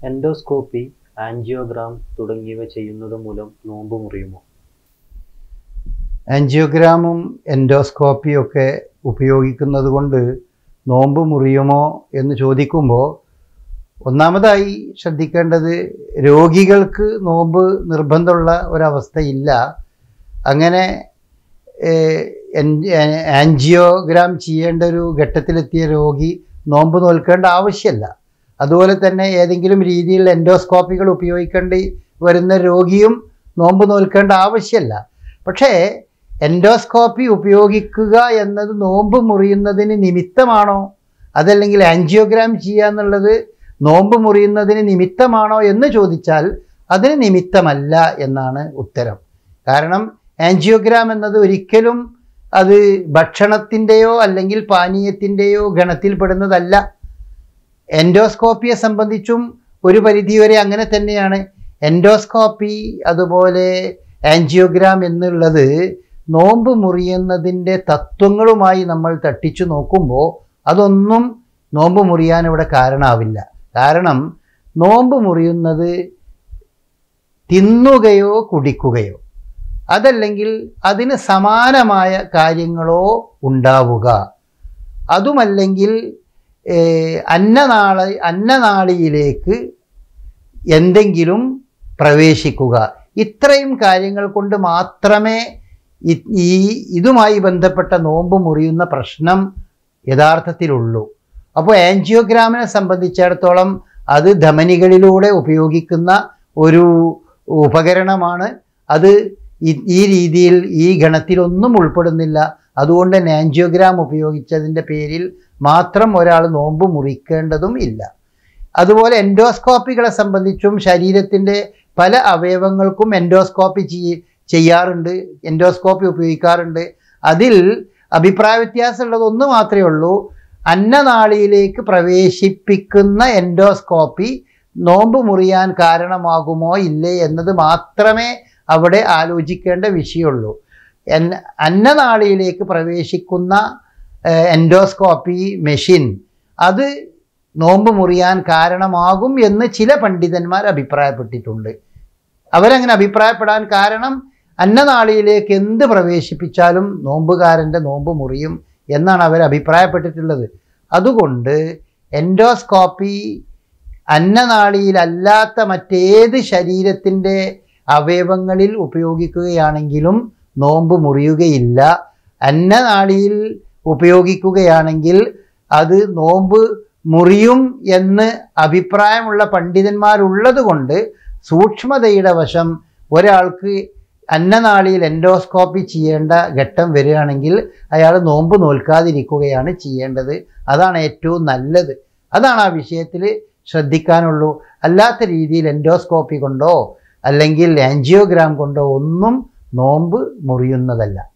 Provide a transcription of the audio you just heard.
endoscopy angiogram തുടങ്ങിയവ ചെയ്യുന്നത് മൂലം നോമ്പ് മുറിയുമോ ആൻജിയോഗ്രാമും എൻഡോസ്കോപ്പിയും ഒക്കെ ഉപയോഗിക്കുന്നത് കൊണ്ട് നോമ്പ് മുറിയുമോ എന്ന് ചോദിക്കുമ്പോൾ ഒന്നാമതായി ശ്രദ്ധിക്കേണ്ടത് രോഗികൾക്ക് നോമ്പ് നിർബന്ധമുള്ള ഒരവസ്ഥയില്ല അങ്ങനെ ഏഹ്, എൻ- ഏ- ആൻജിയോഗ്രാം ചെയ്യേണ്ട ഒരു ഘട്ടത്തിലെത്തിയ രോഗി നോമ്പ് നോൽക്കേണ്ട ആവശ്യമല്ല അതുപോലെ തന്നെ ഏതെങ്കിലും രീതിയിൽ എൻഡോസ്കോപ്പികൾ ഉപയോഗിക്കേണ്ടി വരുന്ന രോഗിയും നോമ്പ് നോൽക്കേണ്ട ആവശ്യമല്ല പക്ഷേ എൻഡോസ്കോപ്പി ഉപയോഗിക്കുക എന്നത് നോമ്പ് മുറിയുന്നതിന് നിമിത്തമാണോ അതല്ലെങ്കിൽ ആൻജിയോഗ്രാം ചെയ്യുക എന്നുള്ളത് നോമ്പ് മുറിയുന്നതിന് നിമിത്തമാണോ എന്ന് ചോദിച്ചാൽ അതിന് നിമിത്തമല്ല എന്നാണ് ഉത്തരം കാരണം ആൻജിയോഗ്രാം എന്നത് ഒരിക്കലും അത് ഭക്ഷണത്തിൻ്റെയോ അല്ലെങ്കിൽ പാനീയത്തിൻ്റെയോ ഗണത്തിൽപ്പെടുന്നതല്ല എൻഡോസ്കോപ്പിയെ സംബന്ധിച്ചും ഒരു പരിധിവരെ അങ്ങനെ തന്നെയാണ് എൻഡോസ്കോപ്പി അതുപോലെ ആൻജിയോഗ്രാം എന്നുള്ളത് നോമ്പ് മുറിയുന്നതിൻ്റെ തത്വങ്ങളുമായി നമ്മൾ തട്ടിച്ചു നോക്കുമ്പോൾ അതൊന്നും നോമ്പ് മുറിയാൻ ഇവിടെ കാരണമാവില്ല കാരണം നോമ്പ് മുറിയുന്നത് തിന്നുകയോ കുടിക്കുകയോ അതല്ലെങ്കിൽ അതിന് സമാനമായ കാര്യങ്ങളോ ഉണ്ടാവുക അതുമല്ലെങ്കിൽ ഏഹ്, അന്നനാള അന്നനാളിയിലേക്ക് എന്തെങ്കിലും പ്രവേശിക്കുക ഇത്രയും കാര്യങ്ങൾ കൊണ്ട് മാത്രമേ ഇ- ഈ ഇതുമായി ബന്ധപ്പെട്ട നോമ്പ് മുറിയുന്ന പ്രശ്നം യഥാർത്ഥത്തിലുള്ളൂ അപ്പോൾ ആൻജിയോഗ്രാമിനെ സംബന്ധിച്ചിടത്തോളം അത് ധമനികളിലൂടെ ഉപയോഗിക്കുന്ന ഒരു ഉപകരണമാണ് അത് ഈ- ഈ രീതിയിൽ ഈ ഗണത്തിലൊന്നും ഉൾപ്പെടുന്നില്ല അതുകൊണ്ട് തന്നെ ആൻജിയോഗ്രാം ഉപയോഗിച്ചതിൻ്റെ പേരിൽ മാത്രം ഒരാൾ നോമ്പ് മുറിക്കേണ്ടതും ഇല്ല അതുപോലെ എൻഡോസ്കോപ്പികളെ സംബന്ധിച്ചും ശരീരത്തിൻ്റെ പല അവയവങ്ങൾക്കും എൻഡോസ്കോപ്പി ചെയ്യ ചെയ്യാറുണ്ട് എൻഡോസ്കോപ്പി ഉപയോഗിക്കാറുണ്ട് അതിൽ അഭിപ്രായ വ്യത്യാസമുള്ളത് ഒന്ന് മാത്രമേ ഉള്ളൂ അന്നനാളിയിലേക്ക് പ്രവേശിപ്പിക്കുന്ന എൻഡോസ്കോപ്പി നോമ്പ് മുറിയാൻ കാരണമാകുമോ ഇല്ലേ എന്നത് മാത്രമേ അവിടെ ആലോചിക്കേണ്ട വിഷയമുള്ളൂ എൻ അന്നനാളിയിലേക്ക് പ്രവേശിക്കുന്ന ഏഹ്, എൻഡോസ്കോപ്പി മെഷീൻ അത് നോമ്പ് മുറിയാൻ കാരണമാകും എന്ന് ചില പണ്ഡിതന്മാർ അഭിപ്രായപ്പെട്ടിട്ടുണ്ട് അവരങ്ങനെ അഭിപ്രായപ്പെടാൻ കാരണം അന്നനാളിയിലേക്ക് എന്ത് പ്രവേശിപ്പിച്ചാലും നോമ്പുകാരൻ്റെ നോമ്പ് മുറിയും എന്നാണ് അവർ അഭിപ്രായപ്പെട്ടിട്ടുള്ളത് അതുകൊണ്ട് എൻഡോസ്കോപ്പി അന്നനാളിയിലല്ലാത്ത മറ്റേത് ശരീരത്തിൻ്റെ അവയവങ്ങളിൽ ഉപയോഗിക്കുകയാണെങ്കിലും നോമ്പ് മുറിയുകയില്ല അന്നനാളിയിൽ ഉപയോഗിക്കുകയാണെങ്കിൽ അത് നോമ്പ് മുറിയും എന്ന് അഭിപ്രായമുള്ള പണ്ഡിതന്മാരുള്ളത് കൊണ്ട് സൂക്ഷ്മതയുടെ വശം ഒരാൾക്ക് അന്നനാളിയിൽ എൻഡോസ്കോപ്പി ചെയ്യേണ്ട ഘട്ടം വരികയാണെങ്കിൽ അയാൾ നോമ്പ് നോൽക്കാതിരിക്കുകയാണ് ചെയ്യേണ്ടത് അതാണ് ഏറ്റവും നല്ലത് അതാണ് ആ വിഷയത്തിൽ ശ്രദ്ധിക്കാനുള്ളൂ അല്ലാത്ത രീതിയിൽ എൻഡോസ്കോപ്പി കൊണ്ടോ അല്ലെങ്കിൽ ആൻജിയോഗ്രാം കൊണ്ടോ ഒന്നും നോമ്പ് മുറിയുന്നതല്ല